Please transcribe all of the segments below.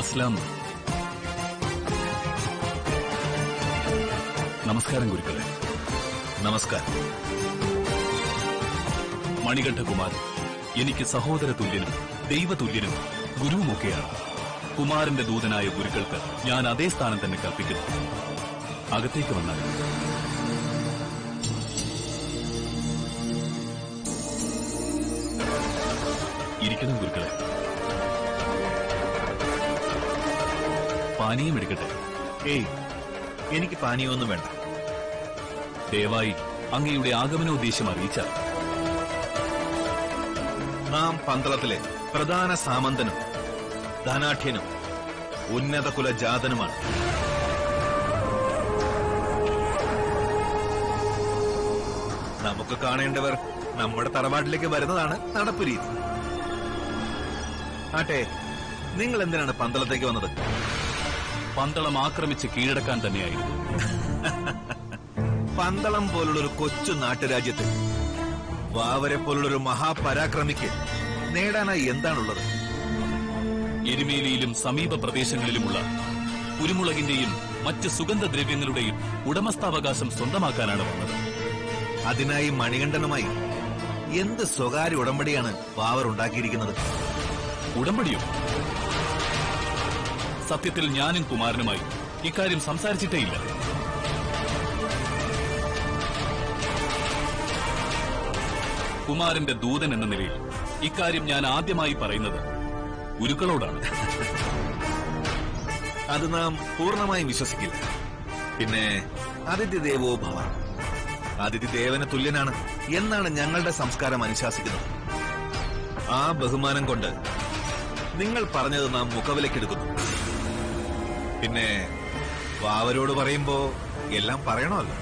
അസ്ലാം നമസ്കാരം ഗുരുക്കളെ നമസ്കാരം മണികണ്ഠകുമാരൻ എനിക്ക് സഹോദര തുല്യനും ദൈവതുല്യനും ഗുരുവുമൊക്കെയാണ് കുമാരന്റെ ദൂതനായ ഗുരുക്കൾക്ക് ഞാൻ അതേ സ്ഥാനം തന്നെ കൽപ്പിക്കുന്നു അകത്തേക്ക് വന്നാൽ ഇരിക്കണം ഗുരുക്കളെ പാനീയം എടുക്കട്ടെ ഏയ് എനിക്ക് പാനീയമൊന്നും വേണ്ട ദയവായി അങ്ങയുടെ ആഗമനോദ്ദേശം അറിയിച്ചാൽ നാം പന്തളത്തിലെ പ്രധാന സാമന്തനും ധനാഠ്യനും ഉന്നത കുലജാതനുമാണ് നമുക്ക് കാണേണ്ടവർ നമ്മുടെ തറവാട്ടിലേക്ക് വരുന്നതാണ് നടപ്പ് രീതി ആട്ടെ നിങ്ങൾ എന്തിനാണ് പന്തളത്തേക്ക് വന്നത് പന്തളം ആക്രമിച്ച് കീഴടക്കാൻ തന്നെയായിരുന്നു പന്തളം പോലുള്ളൊരു കൊച്ചു നാട്ടുരാജ്യത്ത് വാവരെ പോലുള്ളൊരു മഹാപരാക്രമിക്ക് നേടാനായി എന്താണുള്ളത് എരുമേലിയിലും സമീപ പ്രദേശങ്ങളിലുമുള്ള കുരുമുളകിന്റെയും മറ്റ് സുഗന്ധദ്രവ്യങ്ങളുടെയും ഉടമസ്ഥാവകാശം സ്വന്തമാക്കാനാണ് വന്നത് അതിനായി മണികണ്ഠനുമായി എന്ത് സ്വകാര്യ ഉടമ്പടിയാണ് വാവർ ഉണ്ടാക്കിയിരിക്കുന്നത് ഉടമ്പടിയോ സത്യത്തിൽ ഞാനും കുമാരനുമായി ഇക്കാര്യം സംസാരിച്ചിട്ടേയില്ല കുമാരന്റെ ദൂതൻ എന്ന നിലയിൽ ഇക്കാര്യം ഞാൻ ആദ്യമായി പറയുന്നത് ഗുരുക്കളോടാണ് അത് നാം പൂർണ്ണമായും വിശ്വസിക്കില്ല പിന്നെ അതിഥി ദേവോ ഭവ അതിഥി ദേവന് തുല്യനാണ് എന്നാണ് ഞങ്ങളുടെ സംസ്കാരം അനുശാസിക്കുന്നത് ആ ബഹുമാനം കൊണ്ട് നിങ്ങൾ പറഞ്ഞത് നാം മുഖവിലക്കെടുക്കുന്നു പിന്നെ വാവരോട് പറയുമ്പോ എല്ലാം പറയണമല്ലോ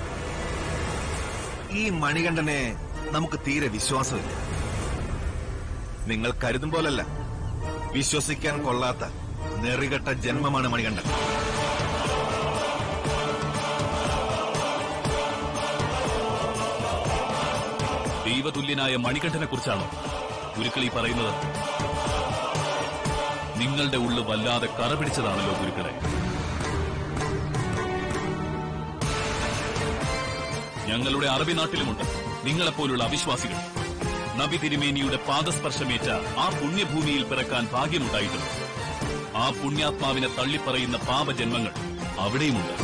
ഈ മണികണ്ഠനെ നമുക്ക് തീരെ വിശ്വാസമില്ല നിങ്ങൾ കരുതും പോലല്ല വിശ്വസിക്കാൻ കൊള്ളാത്ത നെറികെട്ട ജന്മമാണ് മണികണ്ഠൻ ദൈവതുല്യനായ മണികണ്ഠനെ കുറിച്ചാണോ ഗുരുക്കളി പറയുന്നത് നിങ്ങളുടെ ഉള്ളു വല്ലാതെ കറ പിടിച്ചതാണല്ലോ ഗുരുക്കളെ ഞങ്ങളുടെ അറബി നാട്ടിലുമുണ്ട് നിങ്ങളെപ്പോലുള്ള അവിശ്വാസികൾ നബി തിരുമേനിയുടെ പാദസ്പർശമേറ്റ ആ പുണ്യഭൂമിയിൽ പിറക്കാൻ ഭാഗ്യമുണ്ടായിട്ടുണ്ട് ആ പുണ്യാത്മാവിനെ തള്ളിപ്പറയുന്ന പാപജന്മങ്ങൾ അവിടെയുമുണ്ട്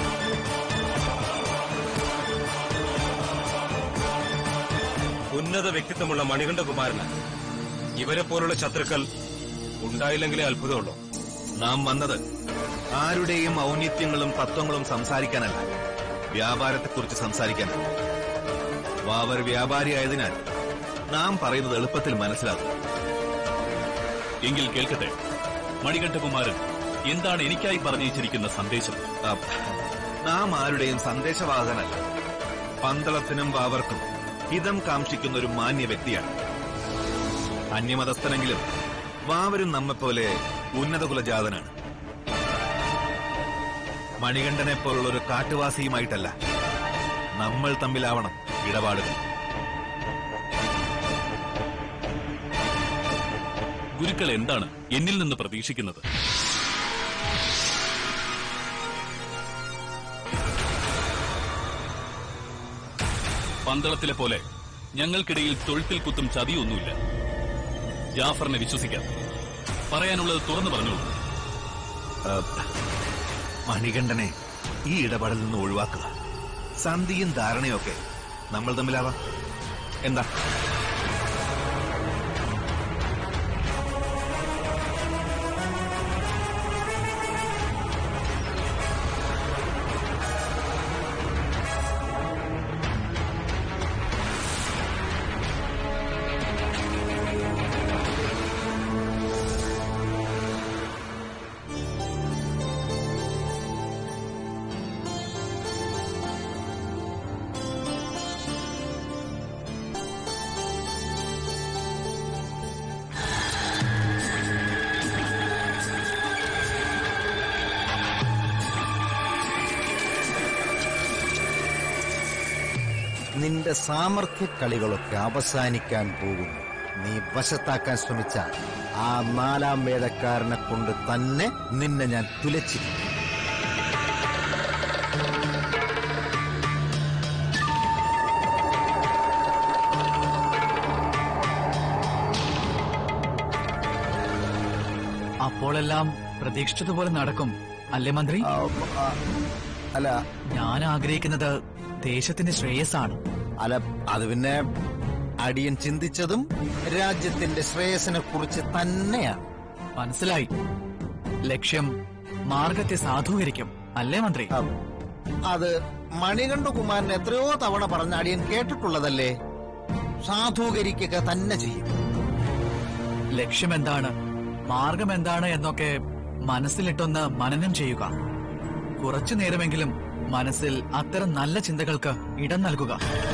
ഉന്നത വ്യക്തിത്വമുള്ള മണികണ്ഠകുമാരന് ഇവരെ പോലുള്ള ശത്രുക്കൾ ഉണ്ടായില്ലെങ്കിലേ അത്ഭുതമുള്ളൂ നാം വന്നത് ആരുടെയും ഔന്നിത്യങ്ങളും തത്വങ്ങളും സംസാരിക്കാനല്ല വ്യാപാരത്തെക്കുറിച്ച് സംസാരിക്കാനാണ് വാവർ വ്യാപാരിയായതിനാൽ നാം പറയുന്നത് എളുപ്പത്തിൽ മനസ്സിലാകും എങ്കിൽ കേൾക്കട്ടെ മണികണ്ഠകുമാരൻ എന്താണ് എനിക്കായി പറഞ്ഞിരിക്കുന്ന സന്ദേശം ആ, നാം ആരുടെയും സന്ദേശവാഹകനല്ല പന്തളത്തിനും വാവർക്കും ഹിതം കാംക്ഷിക്കുന്ന ഒരു മാന്യ വ്യക്തിയാണ് അന്യമതസ്ഥനെങ്കിലും വാവരും നമ്മെപ്പോലെ ഉന്നത കുലജാതനാണ് മണികണ്ഠനെ പോലുള്ള ഒരു കാട്ടുവാസിയുമായിട്ടല്ല നമ്മൾ തമ്മിലാവണം ഇടപാടുകൾ ഗുരുക്കൾ എന്താണ് എന്നിൽ നിന്ന് പ്രതീക്ഷിക്കുന്നത് പന്തളത്തിലെ പോലെ ഞങ്ങൾക്കിടയിൽ തൊഴുത്തിൽ കുത്തും ചതിയൊന്നുമില്ല ജാഫറിനെ വിശ്വസിക്കാം പറയാനുള്ളത് തുറന്നു പറഞ്ഞോളൂ ആ, മണികണ്ഠനെ ഈ ഇടപാടിൽ നിന്ന് ഒഴിവാക്കുക സന്ധിയും ധാരണയൊക്കെ നമ്മൾ തമ്മിലാവാം എന്താ നിന്റെ സാമർഥ്യ കളികളൊക്കെ അവസാനിക്കാൻ പോകുന്നു നീ വശത്താക്കാൻ ശ്രമിച്ച ആ നാലാം വേദക്കാരനെ കൊണ്ട് തന്നെ നിന്നെ ഞാൻ തുലച്ചിരിക്കും അപ്പോഴെല്ലാം പ്രതീക്ഷിച്ചതുപോലെ നടക്കും അല്ലേ മന്ത്രി ആ, ആ, അല്ല ഞാൻ ആഗ്രഹിക്കുന്നത് ദേശത്തിന്റെ ശ്രേയസ്സാണ് അല്ല അത് പിന്നെ അടിയൻ ചിന്തിച്ചതും രാജ്യത്തിന്റെ ശ്രേയസിനെ കുറിച്ച് തന്നെയാണ് മനസ്സിലായി ലക്ഷ്യം മാർഗത്തെ സാധൂകരിക്കും അല്ലേ മന്ത്രി ആ, അത് മണികണ്ഠകുമാരൻ എത്രയോ തവണ പറഞ്ഞ അടിയൻ കേട്ടിട്ടുള്ളതല്ലേ സാധൂകരിക്കുക തന്നെ ചെയ്യും ലക്ഷ്യം എന്താണ് മാർഗം എന്താണ് എന്നൊക്കെ മനസ്സിലിട്ടൊന്ന് മനനം ചെയ്യുക കുറച്ചു നേരമെങ്കിലും മനസ്സിൽ അത്തരം നല്ല ചിന്തകൾക്ക് ഇടം നൽകുക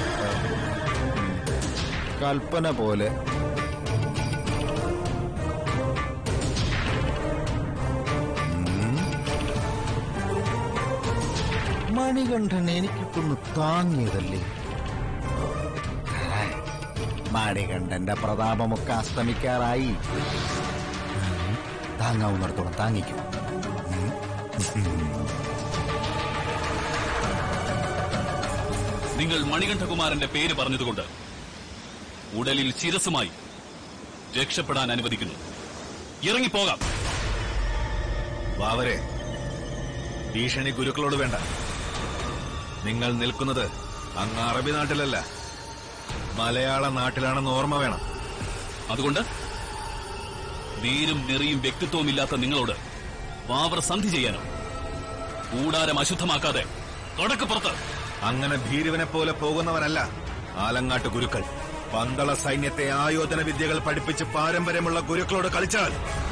കൽപ്പന പോലെ ഉം. മണികണ്ഠൻ എനിക്കിട്ടൊന്ന് താങ്ങിയതല്ലേ ഹായ്. മണികണ്ഠന്റെ പ്രതാപമൊക്കെ അസ്തമിക്കാറായി ഉം. താങ്ങാവുന്നിടത്തോളം താങ്ങിക്കും ഉം. നിങ്ങൾ മണികണ്ഠകുമാരന്റെ പേര് പറഞ്ഞതുകൊണ്ട് ഉടലിൽ ശിരസുമായി രക്ഷപ്പെടാൻ അനുവദിക്കുന്നു ഇറങ്ങിപ്പോകാം വാവരെ ഭീഷണി ഗുരുക്കളോട് വേണ്ട നിങ്ങൾ നിൽക്കുന്നത് അങ്ങ് അറബി നാട്ടിലല്ല മലയാള നാട്ടിലാണെന്ന് ഓർമ്മ വേണം അതുകൊണ്ട് നേരും നെറിയും വ്യക്തിത്വവും ഇല്ലാത്ത നിങ്ങളോട് വാവർ സന്ധി ചെയ്യാനോ കൂടാരം അശുദ്ധമാക്കാതെ കടക്ക് പുറത്ത് അങ്ങനെ ഭീരുവിനെ പോലെ പോകുന്നവനല്ല ആലങ്ങാട്ട് ഗുരുക്കൾ പന്തള സൈന്യത്തെ ആയോധന വിദ്യകൾ പഠിപ്പിച്ച് പാരമ്പര്യമുള്ള ഗുരുക്കളോട് കളിച്ചാൽ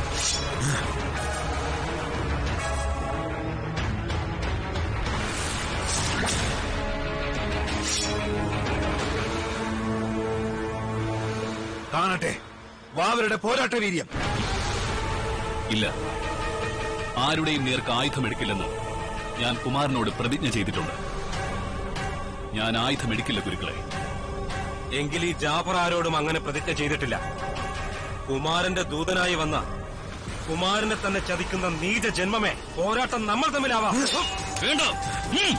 കാണട്ടെ വാവരുടെ പോരാട്ട വീര്യം ഇല്ല ആരുടെയും നേർക്ക് ആയുധമെടുക്കില്ലെന്ന് ഞാൻ കുമാരനോട് പ്രതിജ്ഞ ചെയ്തിട്ടുണ്ട് ഞാൻ ആയുധമെടുക്കില്ല ഗുരുക്കളെ എങ്കിൽ ഈ ജാഫർ ആരോടും അങ്ങനെ പ്രതിജ്ഞ ചെയ്തിട്ടില്ല കുമാരന്റെ ദൂതനായി വന്ന കുമാരനെ തന്നെ ചതിക്കുന്ന നീച ജന്മമേ പോരാട്ടം നമ്മൾ തമ്മിലാവാം വേണ്ട ഉം.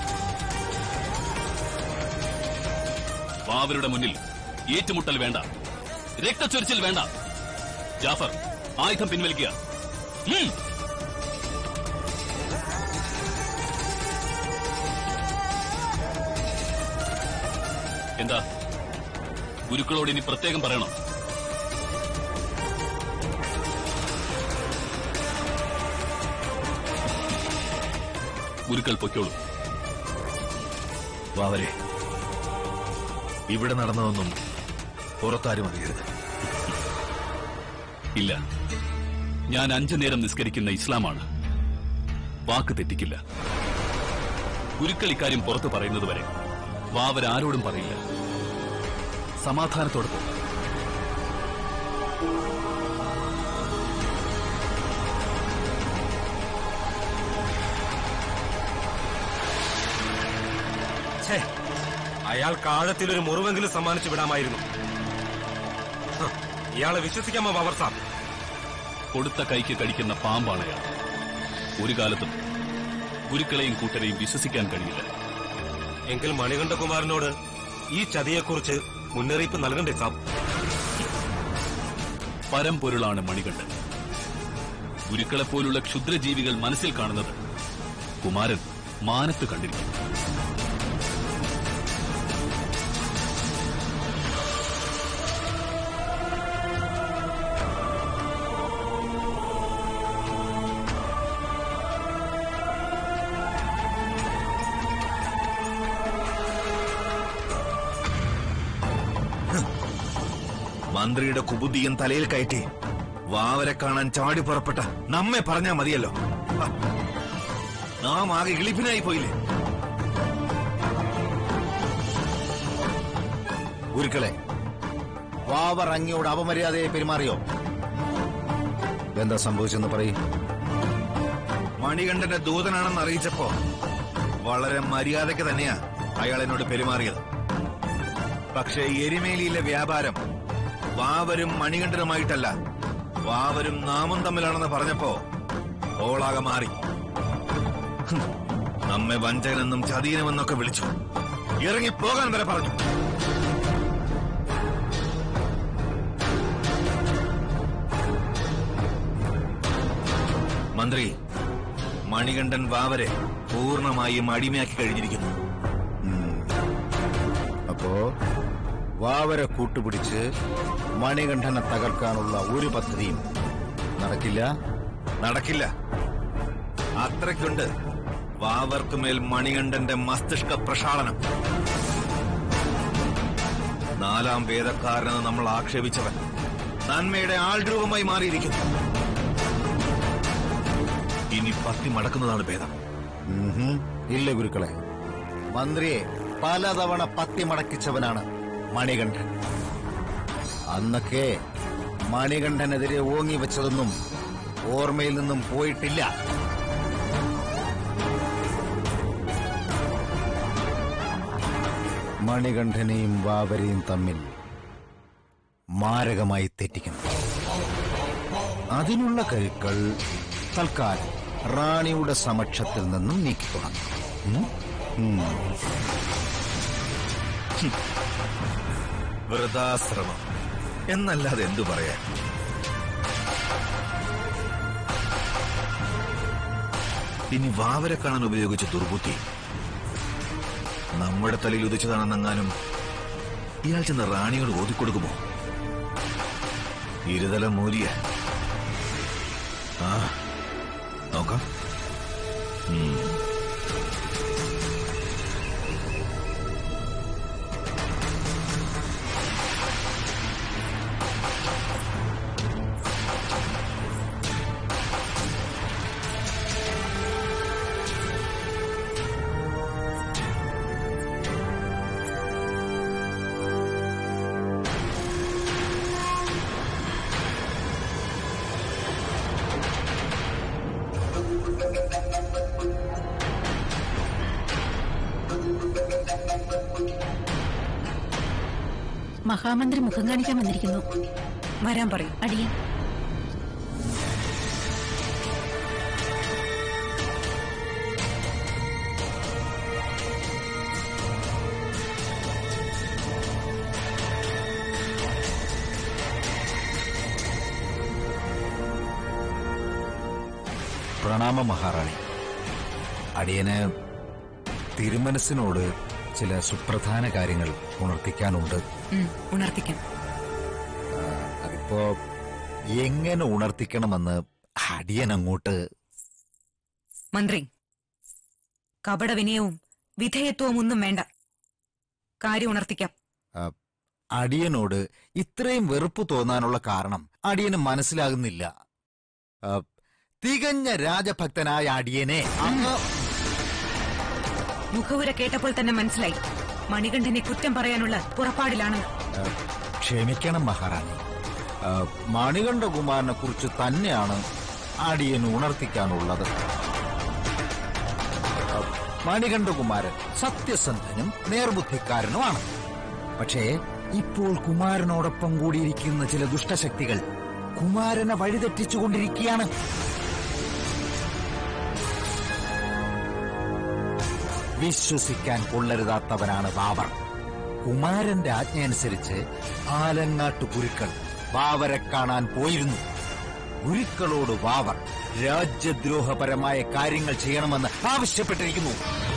വാവരുടെ മുന്നിൽ ഏറ്റുമുട്ടൽ വേണ്ട രക്തച്ചൊരിച്ചിൽ വേണ്ട ജാഫർ ആയുധം പിൻവലിക്കുക ഉം. എന്താ ഗുരുക്കളോട് ഇനി പ്രത്യേകം പറയണം ഗുരുക്കൾ പൊയ്ക്കോളൂ വാവരെ ഇവിടെ നടന്നതൊന്നും പുറത്താരും അറിയരുത് ഇല്ല ഞാൻ അഞ്ചു നേരം നിസ്കരിക്കുന്ന ഇസ്ലാമാണ് വാക്ക് തെറ്റിക്കില്ല ഗുരുക്കൾ ഇക്കാര്യം പുറത്തു പറയുന്നതുവരെ വാവരാരോടും പറയില്ല സമാധാനത്തോടെ പോകും ഛേ, അയാൾക്ക് ആഴത്തിലൊരു മുറിവെങ്കിലും സമ്മാനിച്ചു വിടാമായിരുന്നു ഹ്, ഇയാളെ വിശ്വസിക്കാമോ പവർ സാർ കൊടുത്ത കൈക്ക് കടിക്കുന്ന പാമ്പാണ് അയാൾ ഒരു കാലത്തും ഗുരുക്കളെയും കൂട്ടരെയും വിശ്വസിക്കാൻ കഴിയില്ല എങ്കിൽ മണികണ്ഠകുമാരനോട് ഈ ചതിയെക്കുറിച്ച് മുന്നറിയിപ്പ് നൽകണ്ടേ സാബ് പരമ്പൊരുളാണ് മണികണ്ഠൻ ഗുരുക്കളെപ്പോലുള്ള ക്ഷുദ്രജീവികൾ മനസ്സിൽ കാണുന്നത് കുമാരൻ മാനത്ത് കണ്ടിരിക്കും മന്ത്രിയുടെ കുബുദ്ധിയും തലയിൽ കയറ്റി വാവരെ കാണാൻ ചാടി പുറപ്പെട്ട നമ്മെ പറഞ്ഞാ മതിയല്ലോ ഹ. നാം ആകെ ഇളിപ്പിനായി പോയില്ലേ ഗുരുക്കളെ വാവർ അങ്ങയോട് അപമര്യാദയെ പെരുമാറിയോ എന്താ സംഭവിച്ചെന്ന് പറയും മണികണ്ഠന്റെ ദൂതനാണെന്ന് അറിയിച്ചപ്പോ വളരെ മര്യാദയ്ക്ക് തന്നെയാ അയാൾ എന്നോട് പെരുമാറിയത് പക്ഷേ എരിമേലിയിലെ വ്യാപാരം വാവരും മണികണ്ഠനുമായിട്ടല്ല വാവരും നാമും തമ്മിലാണെന്ന് പറഞ്ഞപ്പോ ഓളാകെ മാറി ഹും, നമ്മെ വഞ്ചകനെന്നും ചതീനമെന്നൊക്കെ വിളിച്ചു ഇറങ്ങി പോകാൻ വരെ പറഞ്ഞു മന്ത്രി മണികണ്ഠൻ വാവരെ പൂർണ്ണമായും അടിമയാക്കി കഴിഞ്ഞിരിക്കുന്നു അപ്പോ വാവരെ കൂട്ടുപിടിച്ച് മണികണ്ഠനെ തകർക്കാനുള്ള ഒരു പദ്ധതിയും നടക്കില്ല നടക്കില്ല അത്രയ്ക്കുണ്ട് വാവർക്കുമേൽ മണികണ്ഠന്റെ മസ്തിഷ്ക പ്രക്ഷാളനം നാലാം വേദക്കാരനെന്ന് നമ്മൾ ആക്ഷേപിച്ചവൻ നന്മയുടെ ആൾരൂപമായി മാറിയിരിക്കുന്നു ഇനി പത്തി മടക്കുന്നതാണ് ഭേദം ഉഹും. ഇല്ല ഗുരുക്കളെ മന്ത്രിയെ പലതവണ പത്തി മടക്കിച്ചവനാണ് മണികണ്ഠൻ അന്നൊക്കെ മണികണ്ഠനെതിരെ ഓങ്ങി വെച്ചതൊന്നും ഓർമ്മയിൽ നിന്നും പോയിട്ടില്ല മണികണ്ഠനെയും വാവരെയും തമ്മിൽ മാരകമായി തെറ്റിക്കണം അതിനുള്ള കരുക്കൾ തൽക്കാലം റാണിയുടെ സമക്ഷത്തിൽ നിന്നും നീക്കിത്തുടങ്ങും ഉം? ഉം. വൃതാശ്രമം എന്നല്ലാതെ എന്തു പറയാൻ ഇനി വാവരെ കാണാൻ ഉപയോഗിച്ച ദുർബുദ്ധി നമ്മുടെ തലയിൽ ഉദിച്ചതാണെന്നെങ്ങാനും ഇയാൾ ചെന്ന് റാണിയോട് ഓതിക്കൊടുക്കുമോ ഇരുതല മൂലിയ ആ നോക്കാം ഉം. മഹാമന്ത്രി മുഖം കാണിക്കാൻ വന്നിരിക്കുന്നു വരാൻ പറയും അടിയൻ പ്രണാമ മഹാറാണി അടിയന് തിരുമനസിനോട് ചില സുപ്രധാന കാര്യങ്ങൾ ഉണർത്തിക്കാനുണ്ട് ഉം, ഉണർത്തിക്കാം അതിപ്പോ എങ്ങനെ ഉണർത്തിക്കണമെന്ന് അടിയൻ അങ്ങോട്ട് മന്ത്രി കപട വിനയവും വിധേയത്വവും ഒന്നും വേണ്ട കാര്യം ഉണർത്തിക്കാം ആ, അടിയനോട് ഇത്രയും വെറുപ്പ് തോന്നാനുള്ള കാരണം അടിയന് മനസ്സിലാകുന്നില്ല ആ, തികഞ്ഞ രാജഭക്തനായ അടിയനെ അങ്ങ് മുഖവുര കേട്ടപ്പോൾ തന്നെ മനസ്സിലായി മണികണ്ഠനെ കുറ്റം പറയാനുള്ള പുറപ്പാടിലാണ് ആ, ക്ഷമിക്കണം മഹാറാണി ആ, മണികണ്ഠകുമാരനെ കുറിച്ച് തന്നെയാണ് അടിയൻ ഉണർത്തിക്കാനുള്ളത് ആ, മണികണ്ഠകുമാരൻ സത്യസന്ധനും നേർബുദ്ധിക്കാരനുമാണ് പക്ഷേ ഇപ്പോൾ കുമാരനോടൊപ്പം കൂടിയിരിക്കുന്ന ചില ദുഷ്ടശക്തികൾ കുമാരനെ വഴിതെറ്റിച്ചുകൊണ്ടിരിക്കുകയാണ് വിശ്വസിക്കാൻ കൊള്ളരുതാത്തവനാണ് ബാബർ കുമാരന്റെ ആജ്ഞയനുസരിച്ച് ആലങ്ങാട്ട് ഗുരുക്കൾ ബാവരെ കാണാൻ പോയിരുന്നു ഗുരുക്കളോട് ബാവർ രാജ്യദ്രോഹപരമായ കാര്യങ്ങൾ ചെയ്യണമെന്ന് ആവശ്യപ്പെട്ടിരിക്കുന്നു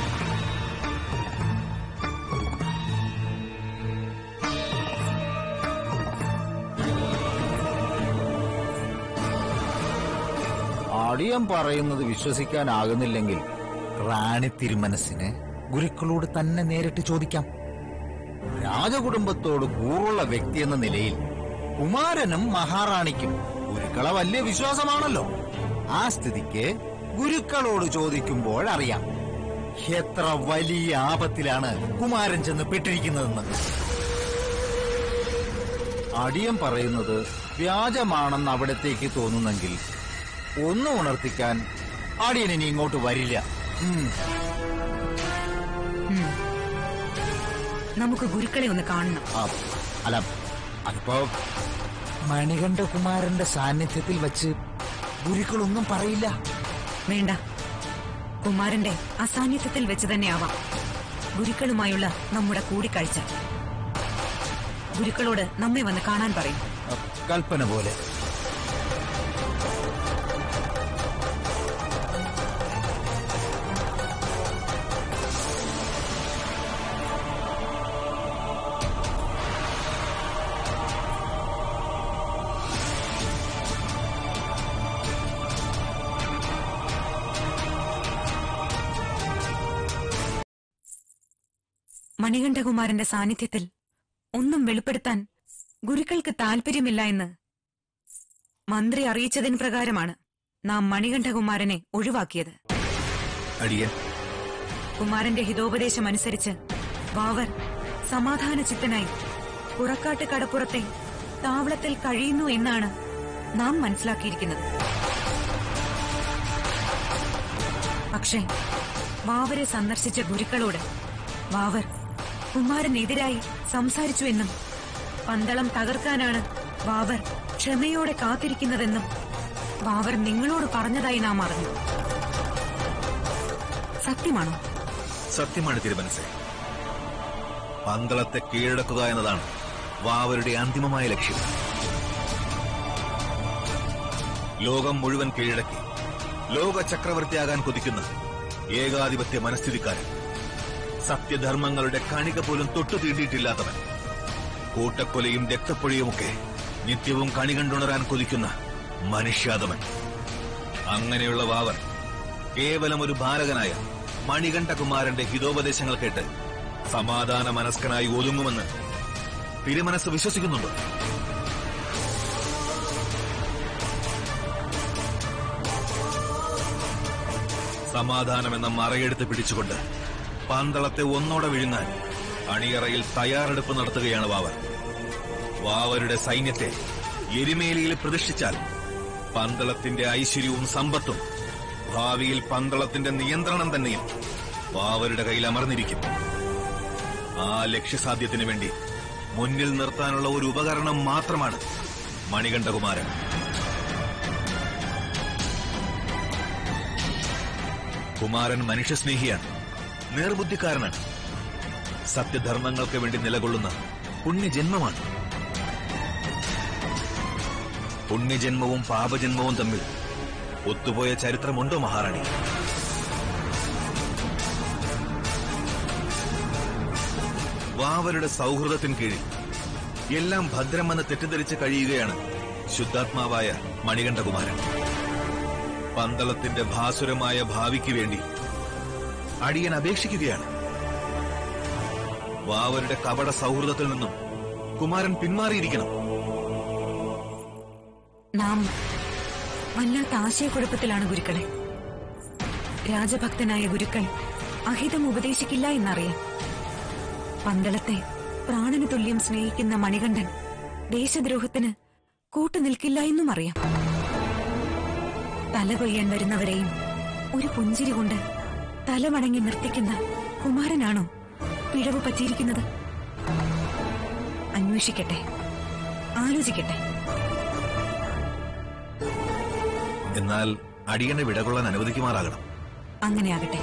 അടിയൻ പറയുന്നത് വിശ്വസിക്കാനാകുന്നില്ലെങ്കിൽ റാണി തിരുമനസിന് ഗുരുക്കളോട് തന്നെ നേരിട്ട് ചോദിക്കാം രാജകുടുംബത്തോട് കൂറുള്ള വ്യക്തി എന്ന നിലയിൽ കുമാരനും മഹാറാണിക്കും ഗുരുക്കളെ വലിയ വിശ്വാസമാണല്ലോ ആ സ്ഥിതിക്ക് ഗുരുക്കളോട് ചോദിക്കുമ്പോൾ അറിയാം എത്ര വലിയ ആപത്തിലാണ് കുമാരൻ ചെന്ന് പെട്ടിരിക്കുന്നതെന്ന് അടിയൻ പറയുന്നത് വ്യാജമാണെന്ന് അവിടത്തേക്ക് തോന്നുന്നെങ്കിൽ ഒന്ന് ഉണർത്തിക്കാൻ അടിയൻ ഇനി ഇങ്ങോട്ട് വരില്ല ഉം. ഉം. നമുക്ക് ഗുരുക്കളെ ഒന്ന് കാണണം ആ, അല്ല അതിപ്പോ മണികണ്ഠകുമാരന്റെ സാന്നിധ്യത്തിൽ വച്ച് ഗുരുക്കളൊന്നും പറയില്ല വേണ്ട കുമാരന്റെ അസാന്നിധ്യത്തിൽ വെച്ച് തന്നെയാവാം ഗുരുക്കളുമായുള്ള നമ്മുടെ കൂടിക്കാഴ്ച ഗുരുക്കളോട് നമ്മെ വന്ന് കാണാൻ പറയും കൽപ്പന പോലെ മണികണ്ഠകുമാരന്റെ സാന്നിധ്യത്തിൽ ഒന്നും വെളിപ്പെടുത്താൻ ഗുരുക്കൾക്ക് താല്പര്യമില്ല എന്ന് മന്ത്രി അറിയിച്ചതിന് പ്രകാരമാണ് നാം മണികണ്ഠകുമാരനെ ഒഴിവാക്കിയത് അടിയൻ കുമാരന്റെ ഹിതോപദേശമനുസരിച്ച് വാവർ സമാധാന ചിത്തനായി പുറക്കാട്ട് കടപ്പുറത്തെ താവളത്തിൽ കഴിയുന്നു എന്നാണ് നാം മനസ്സിലാക്കിയിരിക്കുന്നത് പക്ഷേ വാവരെ സന്ദർശിച്ച ഗുരുക്കളോട് വാവർ കുമാരനെതിരായി സംസാരിച്ചുവെന്നും പന്തളം തകർക്കാനാണ് വാവർ ക്ഷമയോടെ കാത്തിരിക്കുന്നതെന്നും വാവർ നിങ്ങളോട് പറഞ്ഞതായി നാം അറിഞ്ഞു സത്യമാണോ സത്യമാണ് തിരുമനസെ പന്തളത്തെ കീഴടക്കുക എന്നതാണ് വാവരുടെ അന്തിമമായ ലക്ഷ്യം ലോകം മുഴുവൻ കീഴടക്കി ലോക ചക്രവർത്തിയാകാൻ കൊതിക്കുന്ന ഏകാധിപത്യ മനസ്ഥിതിക്കാരൻ സത്യധർമ്മങ്ങളുടെ കണിക പോലും തൊട്ടു തീണ്ടിയിട്ടില്ലാത്തവൻ കൂട്ടക്കൊലയും രക്തപ്പൊഴിയുമൊക്കെ നിത്യവും കണി കണ്ടുണരാൻ കൊതിക്കുന്ന മനുഷ്യാതമൻ അങ്ങനെയുള്ള വാവർ കേവലം ഒരു ബാലകനായ മണികണ്ഠകുമാരന്റെ ഹിതോപദേശങ്ങൾ കേട്ട് സമാധാന മനസ്കനായി ഒതുങ്ങുമെന്ന് തിരുമനസ് വിശ്വസിക്കുന്നുണ്ടോ സമാധാനമെന്ന മറയെടുത്ത് പിടിച്ചുകൊണ്ട് പന്തളത്തെ ഒന്നോടെ വിഴുങ്ങാൻ അണിയറയിൽ തയ്യാറെടുപ്പ് നടത്തുകയാണ് വാവർ വാവരുടെ സൈന്യത്തെ എരുമേലിയിൽ പ്രതിഷ്ഠിച്ചാൽ പന്തളത്തിന്റെ ഐശ്വര്യവും സമ്പത്തും ഭാവിയിൽ പന്തളത്തിന്റെ നിയന്ത്രണം തന്നെയും വാവരുടെ കയ്യിൽ അമർന്നിരിക്കും ആ ലക്ഷ്യസാധ്യത്തിനു വേണ്ടി മുന്നിൽ നിർത്താനുള്ള ഒരു ഉപകരണം മാത്രമാണ് മണികണ്ഠകുമാരൻ കുമാരൻ മനുഷ്യസ്നേഹിയാണ് നേർബുദ്ധിക്കാരനാണ് സത്യധർമ്മങ്ങൾക്ക് വേണ്ടി നിലകൊള്ളുന്ന പുണ്യജന്മമാണ് പുണ്യജന്മവും പാപജന്മവും തമ്മിൽ ഒത്തുപോയ ചരിത്രമുണ്ടോ മഹാറാണി വാവരുടെ സൗഹൃദത്തിന് കീഴിൽ എല്ലാം ഭദ്രമെന്ന് തെറ്റിദ്ധരിച്ച് കഴിയുകയാണ് ശുദ്ധാത്മാവായ മണികണ്ഠകുമാരൻ പന്തളത്തിന്റെ ഭാസുരമായ ഭാവിക്ക് വേണ്ടി അടിയൻ അപേക്ഷിക്കുകയാണ് വാവരുടെ കപട സൗഹൃദത്തിൽ നിന്നും കുമാരൻ പിന്മാറിയിരിക്കണം നാം വല്ലാത്ത ആശയക്കുഴപ്പത്തിലാണ് ഗുരുക്കളെ രാജഭക്തനായ ഗുരുക്കൾ അഹിതം ഉപദേശിക്കില്ല എന്നറിയാം പന്തളത്തെ പ്രാണന് തുല്യം സ്നേഹിക്കുന്ന മണികണ്ഠൻ ദേശദ്രോഹത്തിന് കൂട്ടുനിൽക്കില്ല എന്നും അറിയാം തല കൊയ്യാൻ വരുന്നവരെയും ഒരു പുഞ്ചിരി കൊണ്ട് തലമടങ്ങി നിർത്തിക്കുന്ന കുമാരനാണോ പിഴവ് പറ്റിയിരിക്കുന്നത് അന്വേഷിക്കട്ടെ ആലോചിക്കട്ടെ എന്നാൽ അടിയനെ വിടകൊള്ളാൻ അനുവദിക്കുമാറാകണം അങ്ങനെയാകട്ടെ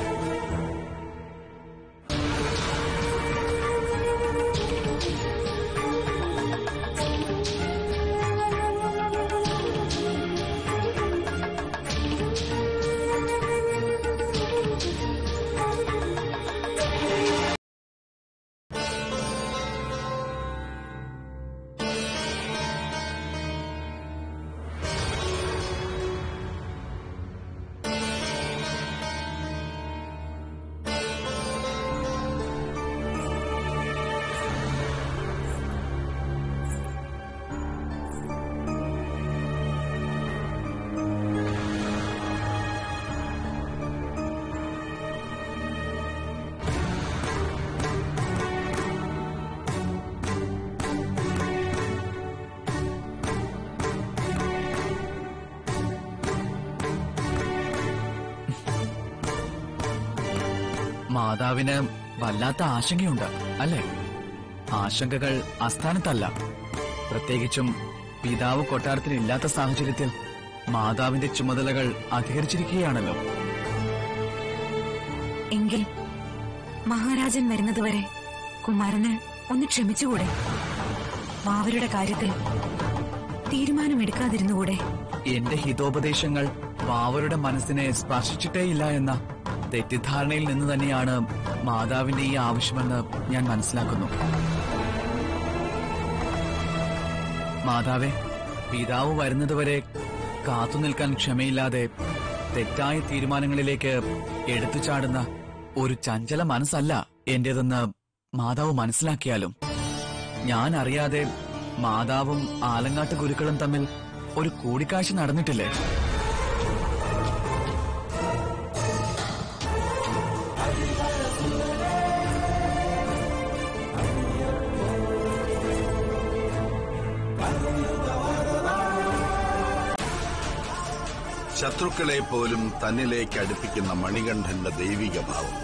മാതാവിന് വല്ലാത്ത ആശങ്കയുണ്ട് അല്ലേ ആശങ്കകൾ അസ്ഥാനത്തല്ല പ്രത്യേകിച്ചും പിതാവ് കൊട്ടാരത്തിന് ഇല്ലാത്ത സാഹചര്യത്തിൽ മാതാവിന്റെ ചുമതലകൾ അധികരിച്ചിരിക്കുകയാണല്ലോ എങ്കിൽ മഹാരാജൻ വരുന്നതുവരെ കുമാരന് ഒന്ന് ക്ഷമിച്ചുകൂടെ വാവരുടെ കാര്യത്തിൽ തീരുമാനമെടുക്കാതിരുന്നുകൂടെ എന്റെ ഹിതോപദേശങ്ങൾ വാവരുടെ മനസ്സിനെ സ്പർശിച്ചിട്ടേയില്ല എന്ന തെറ്റിദ്ധാരണയിൽ നിന്ന് തന്നെയാണ് മാതാവിന്റെ ഈ ആവശ്യമെന്ന് ഞാൻ മനസ്സിലാക്കുന്നു മാതാവെ പിതാവ് വരുന്നതുവരെ കാത്തു നിൽക്കാൻ ക്ഷമയില്ലാതെ തെറ്റായ തീരുമാനങ്ങളിലേക്ക് എടുത്തു ചാടുന്ന ഒരു ചഞ്ചല മനസ്സല്ല എന്റേതെന്ന് മാതാവ് മനസ്സിലാക്കിയാലും ഞാൻ അറിയാതെ മാതാവും ആലങ്ങാട്ട് ഗുരുക്കളും തമ്മിൽ ഒരു കൂടിക്കാഴ്ച നടന്നിട്ടില്ലേ ശത്രുക്കളെ പോലും തന്നിലേക്ക് അടുപ്പിക്കുന്ന മണികണ്ഠന്റെ ദൈവിക ഭാവം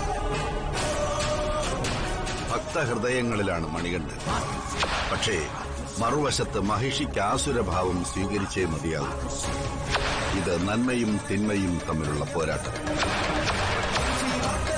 ഭക്തഹൃദയങ്ങളിലാണ് മണികണ്ഠൻ പക്ഷേ മറുവശത്ത് മഹിഷിക്ക് ആസുരഭാവം സ്വീകരിച്ചേ മതിയാകും ഇത് നന്മയും തിന്മയും തമ്മിലുള്ള പോരാട്ടം